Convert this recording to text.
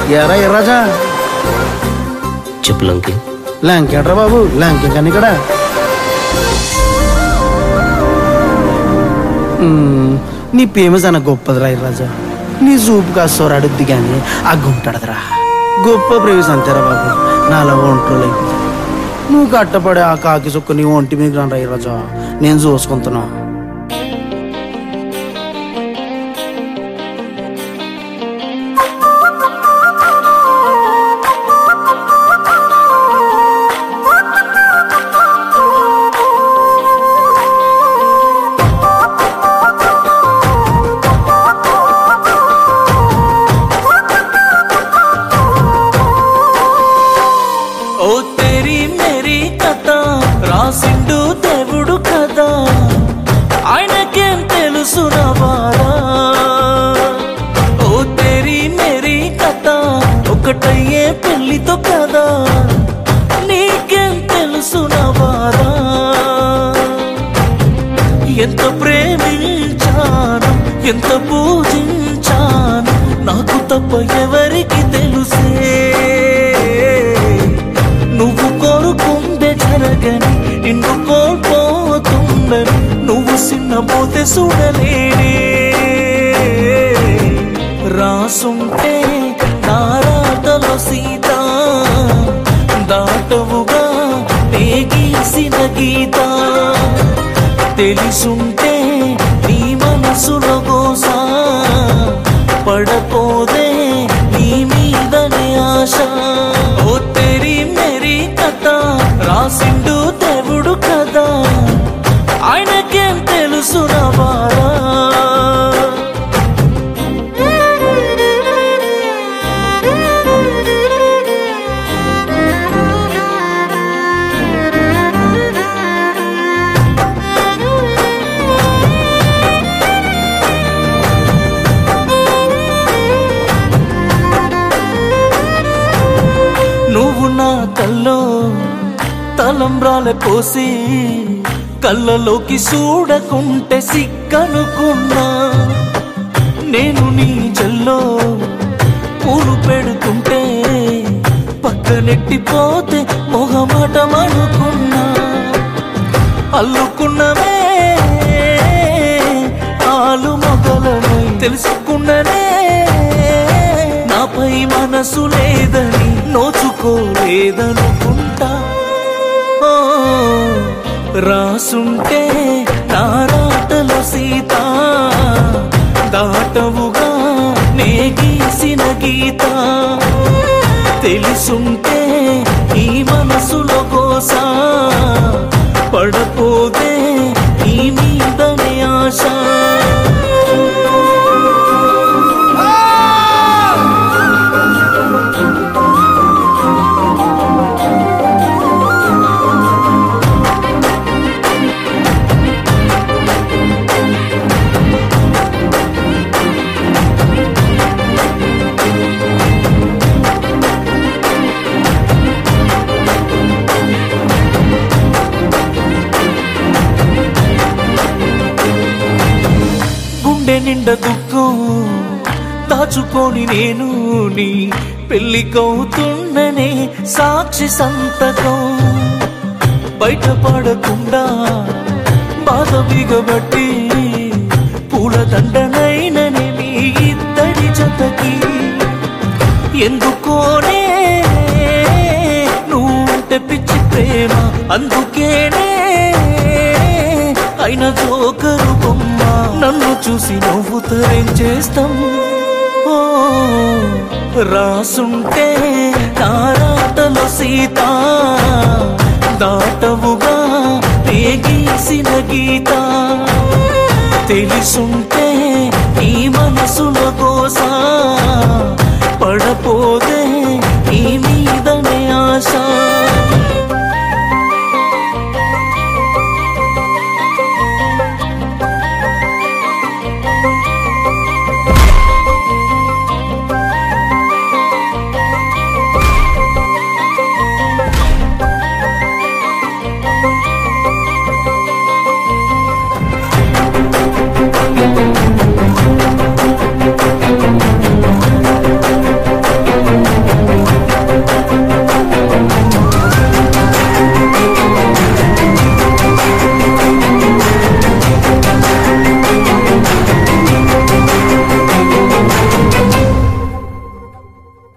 ఎరా ఎర్రాజా చెప్పు లంకి లంకేట్రా బాబు లంకే కానీ ఇక్కడ మ్మ్, నీ ఫేమస్ అన్న గొప్పదిరా రాజా నీ చూపు కాస్తోరాడుద్ది కానీ ఆ గుంటడదురా గొప్ప ప్రేమిస్ అంతేరా బాబు నాలా ఒంట్లో అయిపోతుంది నువ్వు కట్టపడే ఆ కాకి చొక్క నీ ఒంటి మీద రాను రాజా నేను చూసుకుంటున్నా ఓ తెరి మెరి కథ రాసిండు దేవుడు కదా ఆయనకేం తెలుసు నవారా ఓ తెరి మెరి కథ ఒకటయ్యే పెళ్లితో కదా నీకేం తెలుసు నవారా ఎంత ప్రేమించాను ఎంత పూజించాను నాకు తప్ప ఎవరికి తెలుసే నువ్వు కోరుకుందే జరగని నిన్ను కోల్పోతుందని నువ్వు సిన్నపోతే చూడలేనే రాసుంటే నారాటలో సీత దాటవుగా నే గీసిన గీత తెలిసుంటే నీ మనసులో గోసా పడపోదే నీ మీదనే ఆశ ఓ తెరి మెరి కథ రాసిండు దేవుడు కదా ఆయనకేం తెలుసు నవారా నువ్వు నా కల్లో తలంబ్రాల పోసి కళ్ళలోకి చూడకుంటే సిక్కనుకున్నా నేను నీ చెల్లో పూలు పెడుతుంటే పక్కనెట్టిపోతే మొహమాటం అనుకున్నా అల్లుకున్నవే ఆలు మొగలని తెలుసుకున్ననే నాపై మనసు లేదని నోచుకోలేదనుకుంటా ఓ, రాసుంటే నారాటలో సీత దాటవుగా నే గీసిన గీత తెలుసుంటే ఈ మనసులో కోసా పడపోదే నీ మీదనే ఆశ గుండె నిండా దుఃఖం దాచుకొని నేను నీ పెళ్లికవుతుండనే సాక్షి సంతకం బయటపడకుండా బాధ బిగబట్టి పూల దండనైనని మీ ఇద్దరి జతకి ఎందుకోనే నువ్వుంటే పిచ్చి ప్రేమ అందుకేనే అయిన జోకరు బొమ్మ నన్ను చూసి నవ్వుతారేం చేస్తాం ఓ రాసుంటే తారాటలో సీత దాటవుగా నే గీసిన గీత తెలుసుంటే ఈ మనసులో కోసా